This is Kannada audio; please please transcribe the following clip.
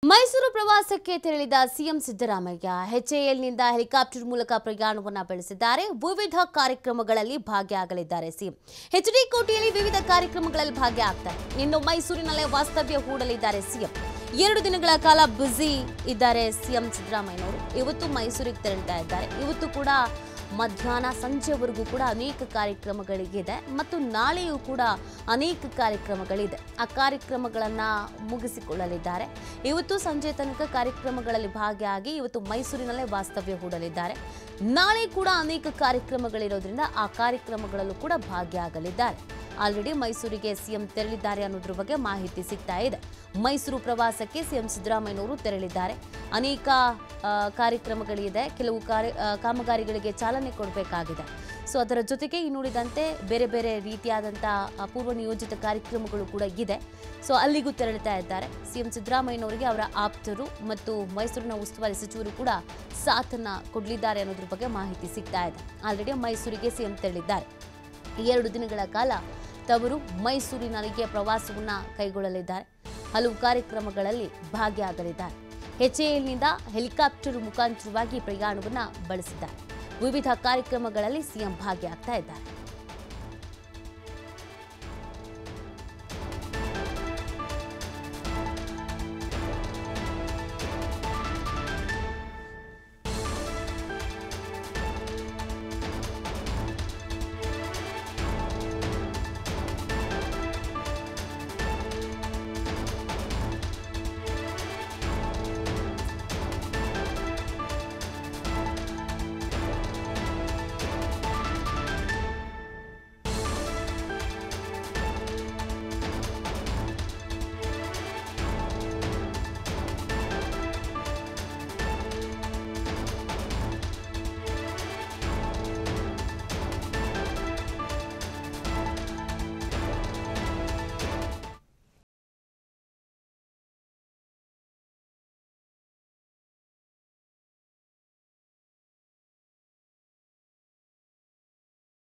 ಮೈಸೂರು ಪ್ರವಾಸಕ್ಕೆ ತೆರಳಿದ ಸಿಎಂ ಸಿದ್ದರಾಮಯ್ಯ ಎಚ್ಎಎಲ್ನಿಂದ ಹೆಲಿಕಾಪ್ಟರ್ ಮೂಲಕ ಪ್ರಯಾಣವನ್ನ ಬೆಳೆಸಿದ್ದಾರೆ ವಿವಿಧ ಕಾರ್ಯಕ್ರಮಗಳಲ್ಲಿ ಭಾಗಿಯಾಗಲಿದ್ದಾರೆ ಸಿಎಂ ಎಚ್ಡಿ ಕೋಟೆಯಲ್ಲಿ ವಿವಿಧ ಕಾರ್ಯಕ್ರಮಗಳಲ್ಲಿ ಭಾಗಿಯಾಗ್ತಾರೆ ಇನ್ನು ಮೈಸೂರಿನಲ್ಲೇ ವಾಸ್ತವ್ಯ ಹೂಡಲಿದ್ದಾರೆ ಸಿಎಂ ಎರಡು ದಿನಗಳ ಕಾಲ ಬ್ಯುಸಿ ಇದ್ದಾರೆ ಸಿಎಂ ಸಿದ್ದರಾಮಯ್ಯನವರು ಇವತ್ತು ಮೈಸೂರಿಗೆ ತೆರಳ್ತಾ ಇದ್ದಾರೆ ಇವತ್ತು ಕೂಡ ಮಧ್ಯಾಹ್ನ ಸಂಜೆವರೆಗೂ ಕೂಡ ಅನೇಕ ಕಾರ್ಯಕ್ರಮಗಳಿಗಿದೆ ಮತ್ತು ನಾಳೆಯೂ ಕೂಡ ಅನೇಕ ಕಾರ್ಯಕ್ರಮಗಳಿದೆ ಆ ಕಾರ್ಯಕ್ರಮಗಳನ್ನು ಮುಗಿಸಿಕೊಳ್ಳಲಿದ್ದಾರೆ ಇವತ್ತು ಸಂಜೆ ತನಕ ಕಾರ್ಯಕ್ರಮಗಳಲ್ಲಿ ಭಾಗಿಯಾಗಿ ಇವತ್ತು ಮೈಸೂರಿನಲ್ಲೇ ವಾಸ್ತವ್ಯ ಹೂಡಲಿದ್ದಾರೆ ನಾಳೆ ಕೂಡ ಅನೇಕ ಕಾರ್ಯಕ್ರಮಗಳಿರೋದ್ರಿಂದ ಆ ಕಾರ್ಯಕ್ರಮಗಳಲ್ಲೂ ಕೂಡ ಭಾಗಿಯಾಗಲಿದ್ದಾರೆ ಆಲ್ರೆಡಿ ಮೈಸೂರಿಗೆ ಸಿಎಂ ತೆರಳಿದ್ದಾರೆ ಅನ್ನೋದ್ರ ಬಗ್ಗೆ ಮಾಹಿತಿ ಸಿಗ್ತಾ ಇದೆ ಮೈಸೂರು ಪ್ರವಾಸಕ್ಕೆ ಸಿಎಂ ಸಿದ್ದರಾಮಯ್ಯನವರು ತೆರಳಿದ್ದಾರೆ ಅನೇಕ ಆ, ಕಾರ್ಯಕ್ರಮಗಳಿದೆ ಕೆಲವು ಕಾರ್ಯ ಆ, ಕಾಮಗಾರಿಗಳಿಗೆ ಚಾಲನೆ ಕೊಡಬೇಕಾಗಿದೆ ಸೊ ಅದರ ಜೊತೆಗೆ ಇನ್ನುಳಿದಂತೆ ಬೇರೆ ಬೇರೆ ರೀತಿಯಾದಂಥ ಆ, ಪೂರ್ವ ನಿಯೋಜಿತ ಕಾರ್ಯಕ್ರಮಗಳು ಕೂಡ ಇದೆ ಸೊ ಅಲ್ಲಿಗೂ ತೆರಳುತ್ತಾ ಇದ್ದಾರೆ ಸಿಎಂ ಸಿದ್ದರಾಮಯ್ಯನವರಿಗೆ ಅವರ ಆಪ್ತರು ಮತ್ತು ಮೈಸೂರಿನ ಉಸ್ತುವಾರಿ ಸಚಿವರು ಕೂಡ ಸಾಥನ್ನ ಕೊಡಲಿದ್ದಾರೆ ಅನ್ನೋದ್ರ ಬಗ್ಗೆ ಮಾಹಿತಿ ಸಿಗ್ತಾ ಇದೆ ಆಲ್ರೆಡಿ ಮೈಸೂರಿಗೆ ಸಿಎಂ ತೆರಳಿದ್ದಾರೆ ಎರಡು ದಿನಗಳ ಕಾಲ ತವರು ಮೈಸೂರಿನಲ್ಲಿಗೆ ಪ್ರವಾಸವನ್ನ ಕೈಗೊಳ್ಳಲಿದ್ದಾರೆ ಹಲವು ಕಾರ್ಯಕ್ರಮಗಳಲ್ಲಿ ಭಾಗಿಯಾಗಲಿದ್ದಾರೆ ಎಚ್ಎಎಲ್ನಿಂದ ಹೆಲಿಕಾಪ್ಟರ್ ಮುಖಾಂತರವಾಗಿ ಪ್ರಯಾಣವನ್ನ ಬಳಸಿದ್ದಾರೆ ವಿವಿಧ ಕಾರ್ಯಕ್ರಮಗಳಲ್ಲಿ ಸಿಎಂ ಭಾಗಿಯಾಗ್ತಾ ಇದ್ದಾರೆ